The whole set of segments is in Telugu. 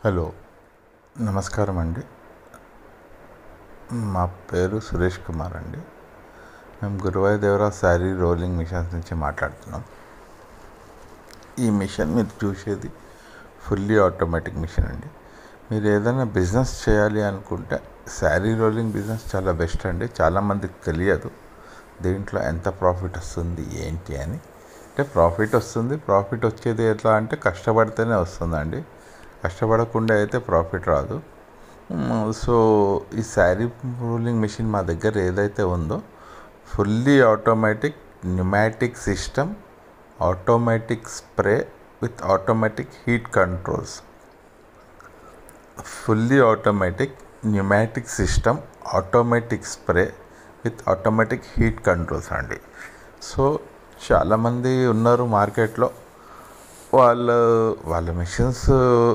హలో నమస్కారం అండి మా పేరు సురేష్ కుమార్ అండి మేము గురువాయూదేవరా శారీ రోలింగ్ మిషన్స్ నుంచి మాట్లాడుతున్నాం ఈ మిషన్ మీరు చూసేది ఫుల్లీ ఆటోమేటిక్ మిషన్ అండి మీరు ఏదైనా బిజినెస్ చేయాలి అనుకుంటే శారీ రోలింగ్ బిజినెస్ చాలా బెస్ట్ అండి చాలామందికి తెలియదు దీంట్లో ఎంత ప్రాఫిట్ వస్తుంది ఏంటి అని అంటే ప్రాఫిట్ వస్తుంది ప్రాఫిట్ వచ్చేది ఎట్లా అంటే కష్టపడితేనే వస్తుందండి కష్టపడకుండా అయితే ప్రాఫిట్ రాదు మ్, సో ఈ శారీ రోలింగ్ మిషన్ మా దగ్గర ఏదైతే ఉందో fully automatic pneumatic system automatic spray with automatic heat controls fully automatic pneumatic system automatic spray with automatic heat controls అండి సో చాలామంది ఉన్నారు మార్కెట్లో వాళ్ళు వాళ్ళ మిషన్స్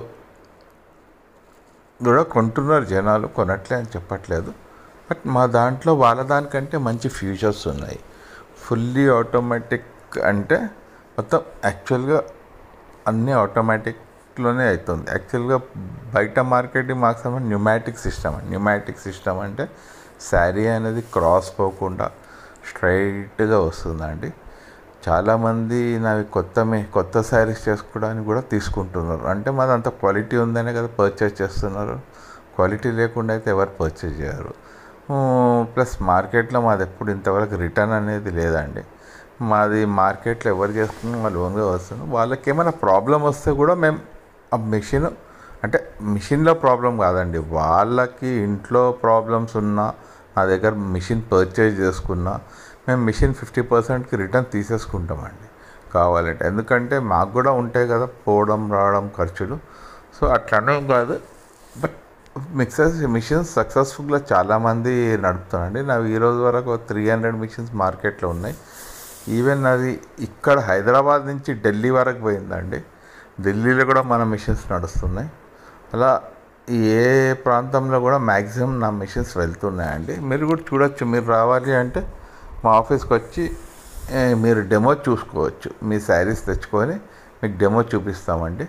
కూడా కొంటున్నారు జనాలు కొనట్లే అని చెప్పట్లేదు బట్ మా దాంట్లో వాళ్ళ దానికంటే మంచి ఫ్యూచర్స్ ఉన్నాయి ఫుల్లీ ఆటోమేటిక్ అంటే మొత్తం యాక్చువల్గా అన్నీ ఆటోమేటిక్లోనే అవుతుంది యాక్చువల్గా బయట మార్కెట్ మాకు సంబంధించి న్యూమాటిక్ సిస్టమ్ న్యూమాటిక్ సిస్టమ్ అంటే శారీ అనేది క్రాస్ పోకుండా స్ట్రైట్గా వస్తుందండి చాలామంది నావి కొత్త మే కొత్త శారీస్ చేసుకోవడానికి కూడా తీసుకుంటున్నారు అంటే మాది అంత క్వాలిటీ ఉందనే కదా పర్చేస్ చేస్తున్నారు క్వాలిటీ లేకుండా అయితే ఎవరు పర్చేస్ చేయరు ప్లస్ మార్కెట్లో మాది ఎప్పుడు ఇంతవరకు రిటర్న్ అనేది లేదండి మాది మార్కెట్లో ఎవరు చేసుకున్నా వాళ్ళు ఓన్గా వస్తున్నారు వాళ్ళకి ఏమైనా ప్రాబ్లం వస్తే కూడా మేము ఆ మిషన్ అంటే మిషన్లో ప్రాబ్లం కాదండి వాళ్ళకి ఇంట్లో ప్రాబ్లమ్స్ ఉన్నా నా దగ్గర మిషన్ పర్చేజ్ చేసుకున్నా మేము మిషన్ ఫిఫ్టీ పర్సెంట్కి రిటర్న్ తీసేసుకుంటామండి కావాలంటే ఎందుకంటే మాకు కూడా ఉంటాయి కదా పోవడం రావడం ఖర్చులు సో అట్లనే కాదు బట్ మిక్సర్స్ మిషన్స్ సక్సెస్ఫుల్గా చాలామంది నడుపుతారండి నావి ఈ రోజు వరకు త్రీ హండ్రెడ్ మిషన్స్ మార్కెట్లో ఉన్నాయి ఈవెన్ అది ఇక్కడ హైదరాబాద్ నుంచి ఢిల్లీ వరకు పోయిందండి ఢిల్లీలో కూడా మన మిషన్స్ నడుస్తున్నాయి అలా ఏ ప్రాంతంలో కూడా మ్యాక్సిమం నా మిషన్స్ వెళ్తున్నాయండి మీరు కూడా చూడొచ్చు మీరు రావాలి అంటే మా ఆఫీస్కి వచ్చి ఏ, మీరు డెమో చూసుకోవచ్చు మీ శారీస్ తెచ్చుకొని మీకు డెమో చూపిస్తామండి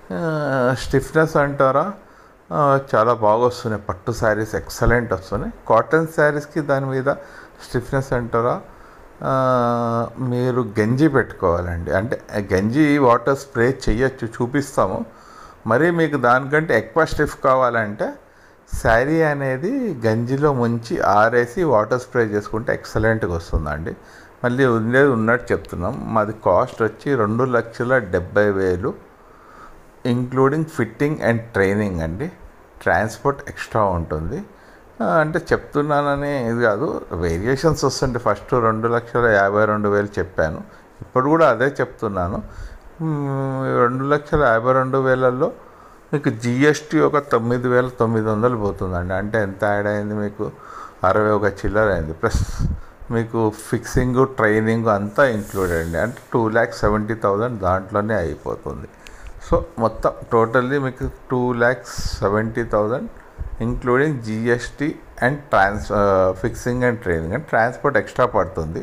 స్టిఫ్నెస్ అంటారా ఆ, చాలా బాగా వస్తున్నాయి పట్టు శారీస్ ఎక్సలెంట్ వస్తున్నాయి కాటన్ శారీస్కి దాని మీద స్టిఫ్నెస్ అంటారా ఆ, మీరు గంజి పెట్టుకోవాలండి అంటే ఆ గంజి వాటర్ స్ప్రే చేయొచ్చు చూపిస్తాము మరి మీకు దానికంటే ఎక్కువ స్టిఫ్ కావాలంటే శారీ అనేది గంజిలో ముంచి ఆరేసి వాటర్ స్ప్రే చేసుకుంటే ఎక్సలెంట్గా వస్తుందండి మళ్ళీ ఉండేది ఉన్నట్టు చెప్తున్నాం మాది కాస్ట్ వచ్చి రెండు లక్షల డెబ్బై వేలు ఇంక్లూడింగ్ ఫిట్టింగ్ అండ్ ట్రైనింగ్ అండి ట్రాన్స్పోర్ట్ ఎక్స్ట్రా ఉంటుంది ఆ, అంటే చెప్తున్నానని ఇది కాదు వేరియేషన్స్ వస్తుంటే ఫస్ట్ రెండు లక్షల యాభై రెండు వేలు చెప్పాను ఇప్పుడు కూడా అదే చెప్తున్నాను మ్మ్, రెండు లక్షల యాభై రెండు వేలల్లో మీకు జిఎస్టీ ఒక తొమ్మిది వేల తొమ్మిది వందలు పోతుందండి అంటే ఎంత యాడ్ అయింది మీకు అరవై ఒక చిల్లర అయింది ప్లస్ మీకు ఫిక్సింగ్ ట్రైనింగ్ అంతా ఇంక్లూడెడ్ అండి అంటే టూ ల్యాక్స్ సెవెంటీ థౌజండ్ దాంట్లోనే అయిపోతుంది సో మొత్తం టోటల్లీ మీకు two lakhs seventy thousand including GST and trans fixing and training and transport extra పడుతుంది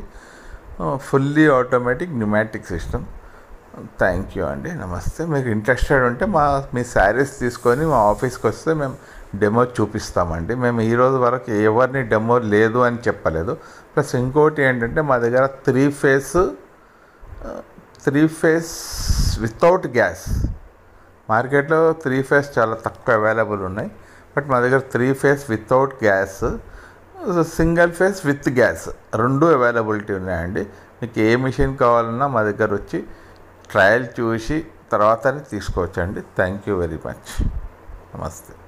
fully automatic pneumatic system thank you అండి నమస్తే మీకు ఇంట్రెస్టెడ్ ఉంటే మా మీ శారీస్ తీసుకొని మా ఆఫీస్కి వస్తే మేము డెమో చూపిస్తామండి మేము ఈ రోజు వరకు ఎవరిని డెమో లేదు అని చెప్పలేదు ప్లస్ ఇంకోటి ఏంటంటే మా దగ్గర three phase three phase without gas మార్కెట్లో త్రీ ఫేస్ చాలా తక్కువ అవైలబుల్ ఉన్నాయి బట్ మా దగ్గర three phase without gas single phase with gas రెండు అవైలబిలిటీ ఉన్నాయండి మీకు ఏ మిషన్ కావాలన్నా మా దగ్గర వచ్చి ట్రయల్ చూసి తర్వాతనే తీసుకోవచ్చండి థ్యాంక్ యూ వెరీ మచ్ నమస్తే